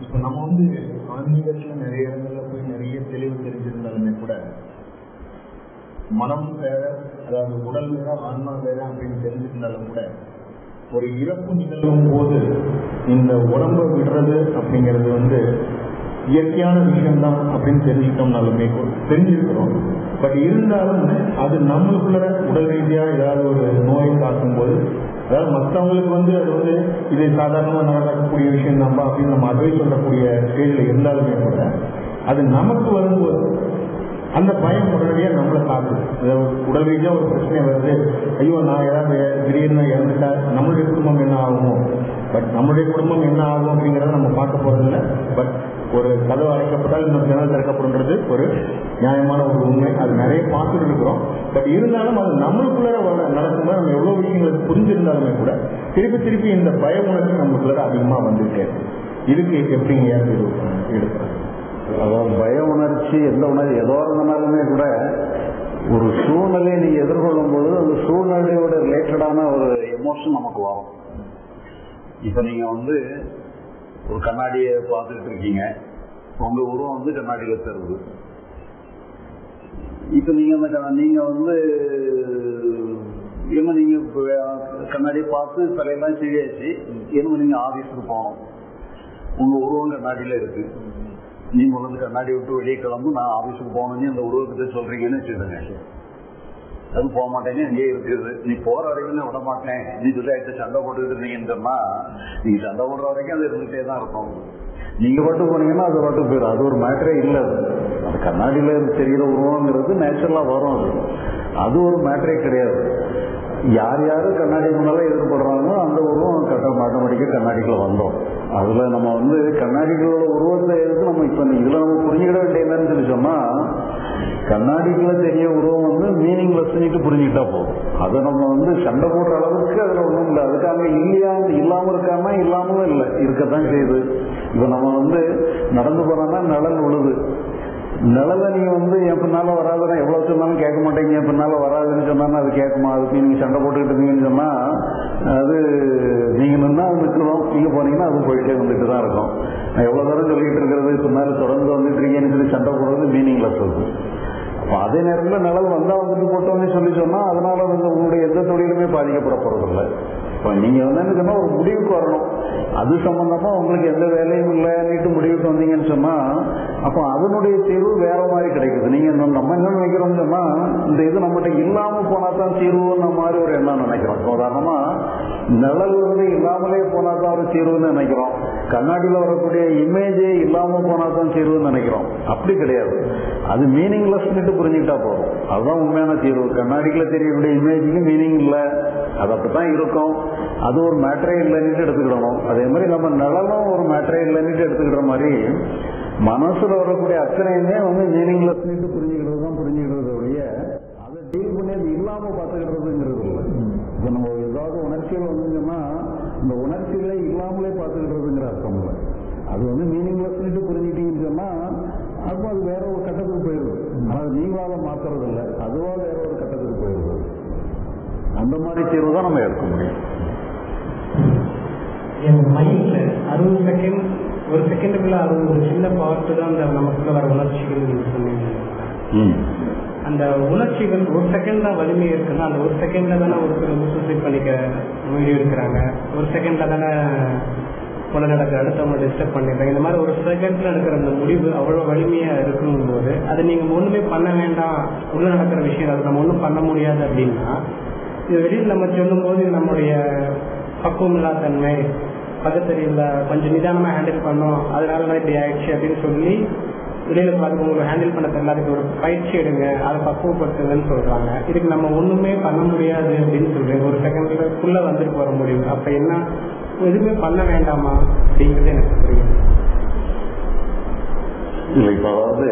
இப்போ நம்ம வந்து ஆன்மீகத்துல நிறைய இடங்கள்ல போய் நிறைய தெளிவு தெரிஞ்சிருந்தாலுமே கூட மனம் வேற அதாவது உடல் வேற ஆன்மா வேற அப்படின்னு தெரிஞ்சிருந்தாலும் கூட ஒரு இறப்பு நிகழும் போது இந்த உடம்பை விடுறது அப்படிங்கிறது வந்து இயற்கையான விஷயம்தான் அப்படின்னு தெரிஞ்சுக்கிட்டோம்னாலுமே கூட தெரிஞ்சிருக்கிறோம் பட் இருந்தாலும் அது நம்மளுக்குள்ள உடல் ரீதியா ஏதாவது ஒரு நோய் தாக்கும் போது அதாவது மற்றவங்களுக்கு வந்து அது வந்து இது சாதாரணமாக நடக்கக்கூடிய விஷயம் நம்ம அப்படின்னு நம்ம அட்வைஸ் சொல்லக்கூடிய ஸ்டேஜில் இருந்தாலுமே கூட அது நமக்கு வரும்போது அந்த பயம் உடனடியாக நம்மளை தாக்குது அதாவது உடல் ரீதியாக ஒரு பிரச்சனை வருது ஐயோ நான் ஏதாவது திடீர்னு இறந்துட்டா நம்மளுடைய குடும்பம் என்ன ஆகுமோ பட் நம்மளுடைய குடும்பம் என்ன ஆகும் அப்படிங்கிறத நம்ம பார்க்க போறதில்ல பட் ஒரு கதவு அடைக்கப்பட்டால் இன்னொரு ஜன்னல் திறக்கப்படுன்றது ஒரு நியாயமான ஒரு உண்மை அது நிறைய பார்த்துட்டு இருக்கிறோம் பட் இருந்தாலும் அது நம்மளுக்குள்ள வர நடக்கும்போது நம்ம எவ்வளோ விஷயங்கள் புரிஞ்சிருந்தாலுமே கூட திருப்பி திருப்பி இந்த பய உணர்ச்சி நம்மளுக்குள்ள அதிகமாக வந்திருக்கே இதுக்கு எப்படிங்க ஏன் எடுக்கிறாங்க அதாவது பய உணர்ச்சி எந்த உணர்ச்சி ஏதோ இருந்தாலுமே கூட ஒரு சூழ்நிலையை நீங்க எதிர்கொள்ளும் பொழுது அந்த சூழ்நிலையோட ரிலேட்டடான ஒரு எமோஷன் நமக்கு வரும் இப்ப நீங்க வந்து ஒரு கண்ணாடியை பார்த்துட்டு இருக்கீங்க உங்க உருவம் வந்து கண்ணாடியில தருது இப்ப நீங்க அந்த கண்ணா- நீங்க வந்து என்ன நீங்க இப்ப கண்ணாடியை பார்த்து தலையெல்லாம் செய்யாச்சு என்ன நீங்க ஆபீஸுக்கு போகணும் உங்க உருவம் கண்ணாடியில இருக்கு நீ முதல்ல கண்ணாடி விட்டு வெளியே கிளம்பு நான் ஆபீஸுக்கு போகணும்னு அந்த உருவத்தை சொல்றீங்கன்னு வச்சுக்கோங்க அது போக மாட்டேன்னு இங்கே இருக்குது நீ போற வரைக்கும் நான் விட மாட்டேன் நீ சொல்லி ஆயிடுச்சு சண்டை போட்டுக்கிட்டு இருந்தீங்கன்னு சொன்னா நீங்க சண்டை போடுற வரைக்கும் அது இருந்துகிட்டே தான் இருக்கும் நீங்க மட்டும் போனீங்கன்னா அது மட்டும் போயிடும் அது ஒரு மேட்டரே இல்லை அது அது கண்ணாடியில தெரிகிற உருவங்கிறது நேச்சுரலா வரும் அது அது ஒரு மேட்டரே கிடையாது யார் யாரு கண்ணாடி முன்னால எதிர்படுறாங்களோ அந்த உருவம் கட்ட ஆட்டோமேட்டிக்கா கண்ணாடிக்குள்ள வந்தோம் அதுல நம்ம வந்து கண்ணாடிகளோட உருவத்தை எதுக்கு நம்ம இப்ப இதுல நம்ம புரிஞ்சுக்கிட வேண்டிய என்னன்னு சொல்லி சொன்னா கண்ணாடிக்குள்ள தெரிய உருவம் வந்து மீனிங்லெஸ் புரிஞ்சுக்கிட்டா போதும் அதை நம்ம வந்து சண்டை போடுற அளவுக்கு அதுல ஒண்ணும் இல்லை அதுக்காக இல்லையா இல்லாம இருக்காம இல்லாமலும் இல்லை இருக்கத்தான் செய்யுது இப்ப நம்ம வந்து நடந்து போனோம்னா நிழல் விழுது நிழலை நீங்க வந்து என் பின்னால வராதுன்னா எவ்வளவு சொன்னாலும் கேட்க மாட்டீங்க என் பின்னால வராதுன்னு சொன்னா அது கேட்குமா அதுக்கு நீங்க சண்டை போட்டுக்கிட்டு இருந்தீங்கன்னு சொன்னா அது நீங்க நின்னா அது நிற்கணும் நீங்க போனீங்கன்னா அது போயிட்டே வந்துட்டு தான் இருக்கும் நான் எவ்வளவு தூரம் சொல்லிட்டு இருக்கிறது பின்னால தொடர்ந்து வந்துட்டு இருக்கீங்கன்னு சொல்லி சண்டை போடுறது மீனிங்லெஸ் அது அப்ப அதே நேரத்தில் நிழல் வந்தா வந்துட்டு போட்டோம்னு சொல்லி சொன்னா அதனால வந்து உங்களுடைய எந்த தொழிலுமே பாதிக்கப்பட போறதில்லை இப்போ நீங்க வந்து என்ன சொன்னா ஒரு முடிவுக்கு வரணும் அது சம்பந்தமா உங்களுக்கு எந்த வேலையும் இல்லைன்னுட்டு முடிவுக்கு வந்தீங்கன்னு சொன்னா அப்போ அதனுடைய தீர்வு வேற மாதிரி கிடைக்குது நீங்க என்ன- நம்ம என்ன நினைக்கிறோம்னு சொன்னா இந்த இது நம்மகிட்ட இல்லாம போனா தான் தீர்வுன்னு மாதிரி ஒரு எண்ணம் நினைக்கிறோம் இப்போ உதாரணமா நிழல் வந்து இல்லாமலே போனா தான் ஒரு தீர்வுன்னு நினைக்கிறோம் கண்ணாடியில் வரக்கூடிய இமேஜே இல்லாம போனா தான் தீர்வுன்னு நினைக்கிறோம் அப்படி கிடையாது அது மீனிங்லெஸ்னுட்டு புரிஞ்சுக்கிட்டா போதும் அதுதான் உண்மையான தீர்வு கண்ணாடிக்குள்ள தெரியக்கூடிய இமேஜுக்கு மீனிங் இல்லை அது அப்படித்தான் இருக்கும் அது ஒரு மேட்டரே இல்லைன்னுட்டு எடுத்துக்கிடணும் அதே மாதிரி நம்ம நிழலும் ஒரு மேட்டரே இல்லைன்னுட்டு எடுத்துக்கிற மாதிரி மனசுல வரக்கூடிய அத்தனையுமே வந்து மீனிங்லெஸ்னுட்டு புரிஞ்சுக்கிறது தான் புரிஞ்சுக்கிறது ஒழிய அதை டீல் பண்ணி அது இல்லாம பார்த்துக்கிறதுங்கிறது இல்லை இப்போ நம்ம ஏதாவது உணர்ச்சிகள் வந்துங்கன்னா இந்த உணர்ச்சிகளை இல்லாமலே பார்த்துக்கிறதுங்கிற அர்த்தம் இல்லை அது வந்து மீனிங்லெஸ்னுட்டு புரிஞ்சுட்டீங்கன்னு சொன்னா அப்போ அது வேற ஒரு கட்டத்துக்கு போயிடுது ஆனால் நீங்களால மாத்துறது இல்லை அதுவா வேற ஒரு கட்டத்துக்கு போயிடுது அந்த மாதிரி தீர்வு தான் நம்ம எடுக்க முடியும் என் மைண்ட்ல அறுபது செகண்ட் ஒரு செகண்டுக்குள்ள அறுபது ஒரு சின்ன பார்ட்டு தான் அந்த நமக்குள்ள வர உணர்ச்சிகள் நீங்க சொன்னீங்க ம் அந்த உணர்ச்சிகள் ஒரு செகண்ட் தான் வலிமை இருக்குன்னா அந்த ஒரு செகண்ட்ல தானே ஒருத்தர் வந்து சூசைட் பண்ணிக்க வீடியோ எடுக்கிறாங்க ஒரு செகண்ட்ல தானே கொலை நடக்கிற அடுத்தவங்க டிஸ்டர்ப் பண்ணிடுறாங்க இந்த மாதிரி ஒரு செகண்ட்ல எடுக்கிற அந்த முடிவு அவ்வளவு வலிமையா இருக்கும் போது அது நீங்க ஒண்ணுமே பண்ண வேண்டாம் உள்ள நடக்கிற விஷயம் அது நம்ம ஒண்ணும் பண்ண முடியாது அப்படின்னா இது வெளியில் நம்ம சொல்லும் போது இது நம்மளுடைய பக்குவம் இல்லா தன்மை பக்கத்தறியில் கொஞ்சம் நிதானமா ஹேண்டில் பண்ணோம் அதனால தான் இப்படி ஆயிடுச்சு அப்படின்னு சொல்லி வெளியில பார்த்து உங்களுக்கு ஹேண்டில் பண்ண தெரியல அதுக்கு ஒரு பயிற்சி எடுங்க அதை பக்குவப்படுத்துங்கன்னு சொல்றாங்க இதுக்கு நம்ம ஒண்ணுமே பண்ண முடியாது அப்படின்னு சொல்றேன் ஒரு செகண்ட்ல வந்துட்டு போற முடியும் அப்ப என்ன எதுவுமே பண்ண வேண்டாமா அப்படிங்கிறது எனக்கு புரியும் இல்லை இப்போ அதாவது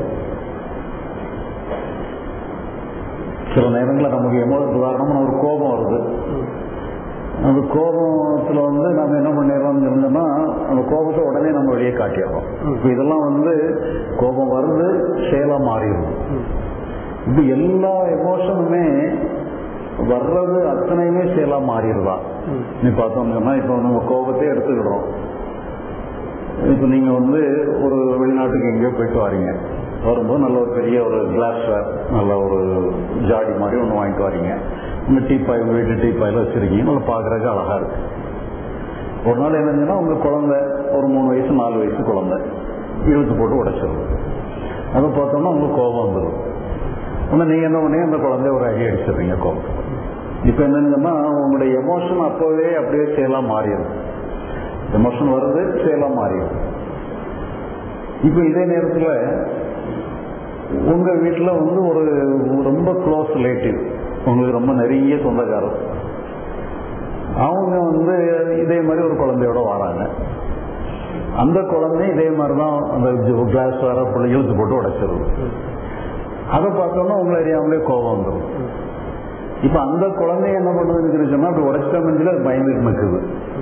சில நேரங்களில் நமக்கு எமோ உதாரணமாக ஒரு கோபம் வருது அந்த கோபத்துல வந்து நம்ம என்ன பண்ணிடுறோம்னு இருந்தோம்னா அந்த கோபத்தை உடனே நம்ம வெளியே காட்டிடுறோம் இப்போ இதெல்லாம் வந்து கோபம் வருது செயலா மாறிடும் இப்போ எல்லா எமோஷனுமே வர்றது அத்தனையுமே செயலா மாறிடுதா நீ பார்த்தோம்னு சொன்னா இப்போ நம்ம கோபத்தை எடுத்துக்கிடுறோம் இப்போ நீங்க வந்து ஒரு வெளிநாட்டுக்கு எங்கேயோ போயிட்டு வரீங்க வரும்போது நல்ல ஒரு பெரிய ஒரு கிளாஸ் வேர் நல்ல ஒரு ஜாடி மாதிரி ஒன்று வாங்கிட்டு வரீங்க உங்க டீப்பாய் உங்க வீட்டு டீப்பாயில் வச்சிருக்கீங்க நல்லா பார்க்கறதுக்கு அழகா இருக்கு ஒரு நாள் என்னங்கன்னா உங்க குழந்தை ஒரு மூணு வயசு நாலு வயசு குழந்தை இழுத்து போட்டு உடைச்சிடும் அதை பார்த்தோம்னா உங்களுக்கு கோபம் வந்துடும் உடனே நீங்க என்ன பண்ணீங்க அந்த குழந்தைய ஒரு அடி அடிச்சிடுறீங்க கோபம் இப்போ என்னங்கன்னா உங்களுடைய எமோஷன் அப்போவே அப்படியே செயலா மாறிடும் எமோஷன் வருது செயலா மாறிடும் இப்போ இதே நேரத்தில் உங்க வீட்டுல வந்து ஒரு ரொம்ப க்ளோஸ் ரிலேட்டிவ் உங்களுக்கு ரொம்ப நெருங்கிய சொந்தக்காரர் அவங்க வந்து இதே மாதிரி ஒரு குழந்தையோட வராங்க அந்த குழந்தை இதே மாதிரி தான் அந்த கிளாஸ் வர பிள்ளை இழுத்து போட்டு உடைச்சிருது அதை பார்த்தோம்னா உங்களை அறியாமலே கோபம் வந்துடும் இப்ப அந்த குழந்தை என்ன பண்ணுதுன்னு சொன்னா அப்படி உடைச்சிட்டோம்னு அது பயந்துட்டு நிற்குது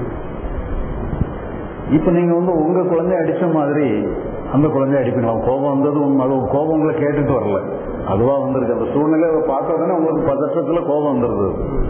இப்ப நீங்க வந்து உங்க குழந்தைய அடிச்ச மாதிரி அந்த குழந்தைய அடிப்பீங்களா கோபம் வந்தது உங்க அது கோபம் உங்களை கேட்டுட்டு வரல அதுவா வந்திருக்கு அந்த சூழ்நிலை பார்த்த உடனே உங்களுக்கு பதற்றத்துல கோபம் வந்துருது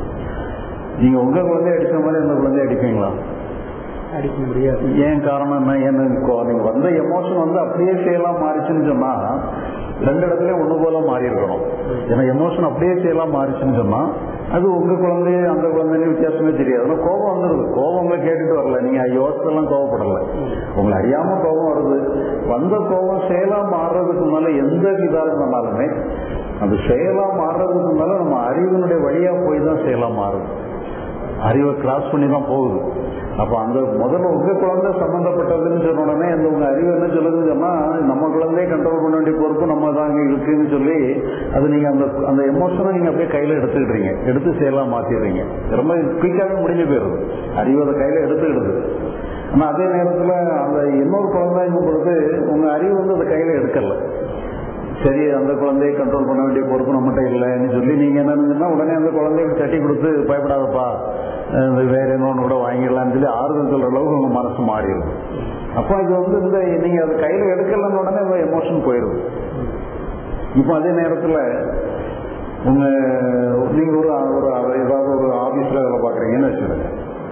நீங்க உங்க குழந்தைய அடிச்ச மாதிரி அந்த குழந்தைய அடிப்பீங்களா அடிக்க முடியாது ஏன் காரணம் என்ன ஏன்னு கோ- நீங்க வந்த எமோஷன் வந்து அப்படியே செய்யலாம் மாறிச்சுன்னு சொன்னா ரெண்டு இடத்துலயும் ஒண்ணு போல மாறி இருக்கணும் ஏன்னா எமோஷன் அப்படியே செய்யலாம் மாறிச்சுன்னு சொன்னா அது உங்க குழந்தை அந்த குழந்தைன்னு வித்தியாசமே தெரியாது ஆனா கோபம் வந்துருது கோபம் உங்களை கேட்டுட்டு வரல நீங்க யோசனைலாம் கோபப்படல உங்களை அறியாம கோபம் வருது வந்த கோபம் செயலா மாறுறதுக்கு மேல எந்த இதா இருந்தாலுமே அது செயலா மாறுறதுக்கு மேல நம்ம அறிவினுடைய வழியா போய் தான் செயலா மாறுது அறிவை கிராஸ் பண்ணி தான் போகுது அப்ப அந்த முதல்ல உங்க குழந்தை சம்பந்தப்பட்டதுன்னு சொன்ன உடனே அந்த உங்க அறிவு என்ன சொல்லுதுன்னு சொன்னா நம்ம குழந்தைய கண்ட்ரோல் பண்ண வேண்டிய பொறுப்பு நம்ம தான் இங்க இருக்குன்னு சொல்லி அது நீங்க அந்த அந்த எமோஷனை நீங்க அப்படியே கையில எடுத்துக்கிட்டீங்க எடுத்து செயலா மாத்திடுறீங்க ரொம்ப குயிக்காவே முடிஞ்சு போயிருது அறிவு அதை கையில எடுத்துக்கிடுது ஆனா அதே நேரத்துல அந்த இன்னொரு குழந்தைங்கும் பொழுது உங்க அறிவு வந்து அதை கையில எடுக்கல சரி அந்த குழந்தையை கண்ட்ரோல் பண்ண வேண்டிய பொறுப்பு நம்மகிட்ட இல்லைன்னு சொல்லி நீங்க என்னன்னா உடனே அந்த குழந்தைக்கு தட்டி கொடுத்து பயப்படாதப்பா அஹ் இது வேற இன்னொன்னு கூட வாங்கிடலாம்னு சொல்லி ஆறுதல் சொல்ற அளவுக்கு உங்க மனசு மாறிடும் அப்போ இது வந்து இந்த நீங்க அதை கையில எடுக்கலன்னு உடனே அந்த எமோஷன் போயிடும் இப்போ அதே நேரத்துல உங்க நீங்க ஒரு ஒரு ஏதாவது ஒரு ஆபீஸ்ல வேலை பாக்குறீங்கன்னு வச்சுருங்க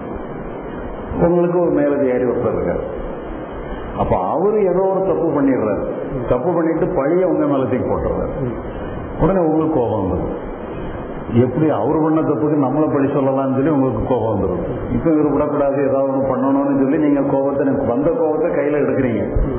உங்களுக்கு ஒரு மேலதிகாரி ஒருத்தர் இருக்காரு அப்ப அவரு ஏதோ ஒரு தப்பு பண்ணிடுறாரு தப்பு பண்ணிட்டு பழிய உங்க மேல தூக்கி போட்டுறாரு உடனே உங்களுக்கு கோபம் வந்துடும் எப்படி அவர் பண்ண தப்புக்கு நம்மள பழி சொல்லலாம்னு சொல்லி உங்களுக்கு கோபம் வந்துடும் இப்ப இவர் விடக்கூடாது ஏதாவது ஒண்ணு பண்ணணும்னு சொல்லி நீங்க கோபத்தை எனக்கு வந்த கோபத்தை கையில எடுக்கிறீங்க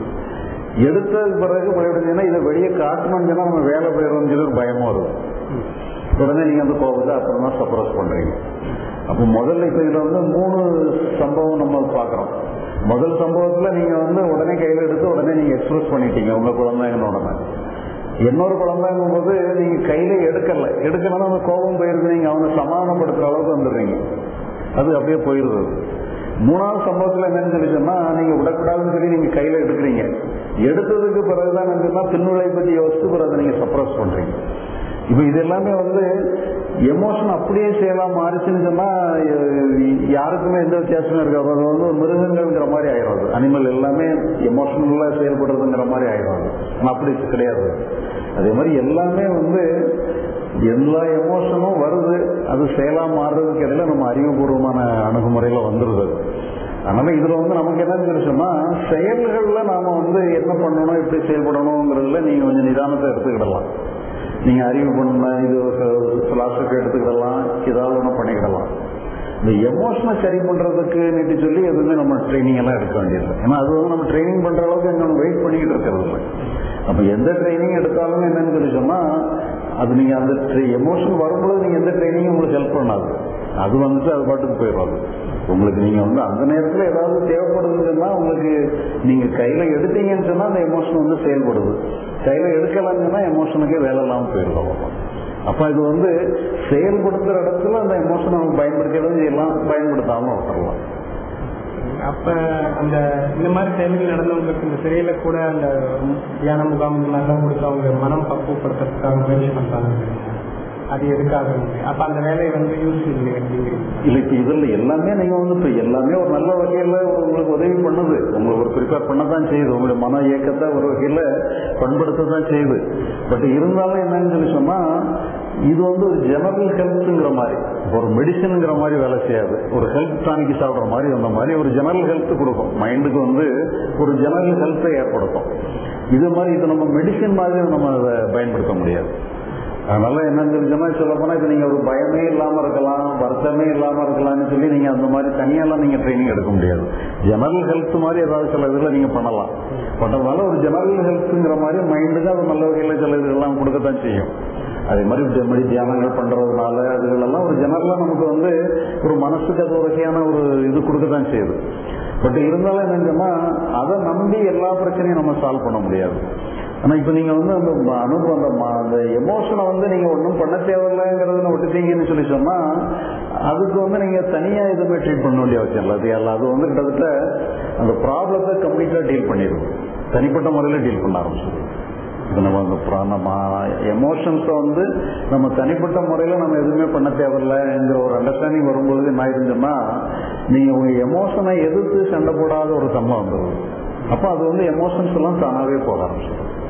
எடுத்த பிறகு பயப்படுங்கன்னா இதை வெளியே காட்டணும்னு சொன்னா நம்ம வேலை போயிடும்னு சொல்லி ஒரு பயமும் வரும் உடனே நீங்க அந்த கோபத்தை அப்புறமா சப்ரஸ் பண்றீங்க அப்போ முதல்ல இப்ப இதுல வந்து மூணு சம்பவம் நம்ம பாக்குறோம் முதல் சம்பவத்துல நீங்க வந்து உடனே கையில எடுத்து உடனே நீங்க எக்ஸ்பிரஸ் பண்ணிட்டீங்க உங்க குழந்தைங்க உடனே இன்னொரு குழந்தைங்கும் போது நீங்க கையில எடுக்கல எடுக்கலன்னா அந்த கோபம் போயிருக்கு நீங்க அவனை சமாதானப்படுத்துற அளவுக்கு வந்துடுறீங்க அது அப்படியே போயிருது மூணாவது சம்பவத்துல என்னன்னு சொல்லி சொன்னா நீங்க விடக்கூடாதுன்னு சொல்லி நீங்க கையில எடுக்கிறீங்க எடுத்ததுக்கு பிறகுதான் என்னன்னா பின்விளை பத்தி யோசிச்சு பிறகு அதை நீங்க சப்ரஸ் பண்றீங்க இப்ப இது எல்லாமே வந்து எமோஷன் அப்படியே செய்யலாம் மாறிச்சுன்னு சொன்னா அஹ், யாருக்குமே எந்த வித்தியாசமும் இருக்காது அது வந்து ஒரு மிருகங்கள்ங்கிற மாதிரி ஆயிடுறது அனிமல் எல்லாமே எமோஷனலா செயல்படுறதுங்கிற மாதிரி ஆயிடுறது ஆனா அப்படி கிடையாது அதே மாதிரி எல்லாமே வந்து எல்லா எமோஷனும் வருது அது செயலா மாறுறதுக்கு இடையில நம்ம அறிவுபூர்வமான அணுகுமுறையில வந்துருது அதனால இதுல வந்து நமக்கு என்னன்னு சொல்லி சொன்னா செயல்கள்ல நாம வந்து என்ன பண்ணணும் எப்படி செயல்படணுங்கிறதுல நீங்க கொஞ்சம் நிதானத்தை எடுத்துக்கிடலாம் நீங்க அறிவு பண்ண இது பிலாசபி எடுத்துக்கிடலாம் ஏதாவது ஒண்ணு பண்ணிக்கிடலாம் இந்த எமோஷனை சரி பண்றதுக்கு நீட்டு சொல்லி எதுவுமே நம்ம ட்ரைனிங் எல்லாம் எடுக்க வேண்டியது ஏன்னா அது வந்து நம்ம ட்ரைனிங் பண்ற அளவுக்கு எங்க நம்ம வெயிட் பண்ணிக்கிட்டு இருக்கிறது இல்லை அப்ப எந்த ட்ரைனிங் எடுத்தாலும் என்னன்னு சொல்லி சொன்னா அது நீங்க அந்த எமோஷன் வரும்பொழுது நீங்க எந்த ட்ரைனிங்கும் உங்களுக்கு ஹெல்ப் பண்ணாது அது வந்துட்டு அது பாட்டுக்கு போயிடாது உங்களுக்கு நீங்க வந்து அந்த நேரத்துல ஏதாவது தேவைப்படுதுன்னா உங்களுக்கு நீங்க கையில எடுத்தீங்கன்னு சொன்னா அந்த எமோஷன் வந்து செயல்படுது கையில எடுக்கலாங்கன்னா எமோஷனுக்கே வேலை இல்லாம போயிடும் அப்ப இது வந்து செயல்படுத்துற இடத்துல அந்த எமோஷன் நமக்கு பயன்படுத்தியதும் செய்யலாம் பயன்படுத்தாம விட்டுறலாம் அப்ப அந்த இந்த மாதிரி செயல்கள் நடந்தவங்களுக்கு இந்த சிறையில கூட அந்த தியான முகாம் இந்த மாதிரிலாம் கொடுத்து அவங்க மனம் பக்குவப்படுத்துறதுக்காக முயற்சி பண்றாங்க அது எதுக்காக உண்டு? அப்ப அந்த வேலை வந்து யூஸ் இல்லை அப்படிங்கிறீங்க இல்ல இப்ப இதுல எல்லாமே நீங்க வந்து இப்ப எல்லாமே ஒரு நல்ல வகையில உங்களுக்கு உதவி பண்ணுது உங்களுக்கு ஒரு ப்ரிப்பேர் பண்ணதான் செய்யுது உங்களுடைய மன இயக்கத்தை ஒரு வகையில பண்படுத்த தான் செய்யுது பட் இருந்தாலும் என்னன்னு சொல்லி சொன்னா இது வந்து ஒரு ஜெனரல் ஹெல்த்ங்கிற மாதிரி ஒரு மெடிசனுங்கிற மாதிரி வேலை செய்யாது ஒரு ஹெல்த் டானிக்கு சாப்பிடுற மாதிரி அந்த மாதிரி ஒரு ஜெனரல் ஹெல்த் கொடுக்கும் மைண்டுக்கு வந்து ஒரு ஜெனரல் ஹெல்த்தை ஏற்படுத்தும் இது மாதிரி இது நம்ம மெடிசன் மாதிரி நம்ம அதை பயன்படுத்த முடியாது அதனால என்னன்னு சொன்னா சொல்ல போனா இப்ப நீங்க ஒரு பயமே இல்லாம இருக்கலாம் வருத்தமே இல்லாம இருக்கலாம்னு சொல்லி நீங்க அந்த மாதிரி தனியெல்லாம் நீங்க ட்ரைனிங் எடுக்க முடியாது ஜெனரல் ஹெல்த் மாதிரி ஏதாவது சில இதுல நீங்க பண்ணலாம் பண்றதுனால ஒரு ஜெனரல் ஹெல்த்ங்கிற மாதிரி மைண்டுக்கு அது நல்ல வகையில சில இதெல்லாம் கொடுக்கத்தான் செய்யும் அதே மாதிரி இந்த மாதிரி தியானங்கள் பண்றதுனால அதுகளெல்லாம் ஒரு ஜெனரலா நமக்கு வந்து ஒரு மனசுக்கு அது ஒரு வகையான ஒரு இது கொடுக்கத்தான் செய்யுது பட் இருந்தாலும் என்னன்னா அதை நம்பி எல்லா பிரச்சனையும் நம்ம சால்வ் பண்ண முடியாது ஆனா இப்ப நீங்க வந்து அந்த ம- அனுபவம் அந்த ம- அந்த எமோஷனை வந்து நீங்க ஒன்றும் பண்ண தேவையில்லைங்கிறத விட்டுட்டீங்கன்னு சொல்லி சொன்னா அதுக்கு வந்து நீங்க தனியா எதுவுமே ட்ரீட் பண்ண வேண்டிய அவசியம் இல்லை அது எல்லாம் அது வந்து கிட்டத்தட்ட அந்த ப்ராப்ளத்தை கம்ப்ளீட்டா டீல் பண்ணிடும் தனிப்பட்ட முறையில டீல் பண்ண ஆரம்பிச்சிடும் இப்ப நம்ம அந்த ப்ரா- நம்ம எமோஷன்ஸை வந்து நம்ம தனிப்பட்ட முறையில நம்ம எதுவுமே பண்ண தேவையில்லைங்கிற ஒரு அண்டர்ஸ்டாண்டிங் வரும்பொழுது என்ன ஆயிருந்துன்னா நீங்க உங்க எமோஷனை எதிர்த்து சண்டை போடாத ஒரு தன்மை வந்துடும் அப்ப அது வந்து எமோஷன்ஸ் எல்லாம் தானாவே போக ஆரம்பிச்சிடும்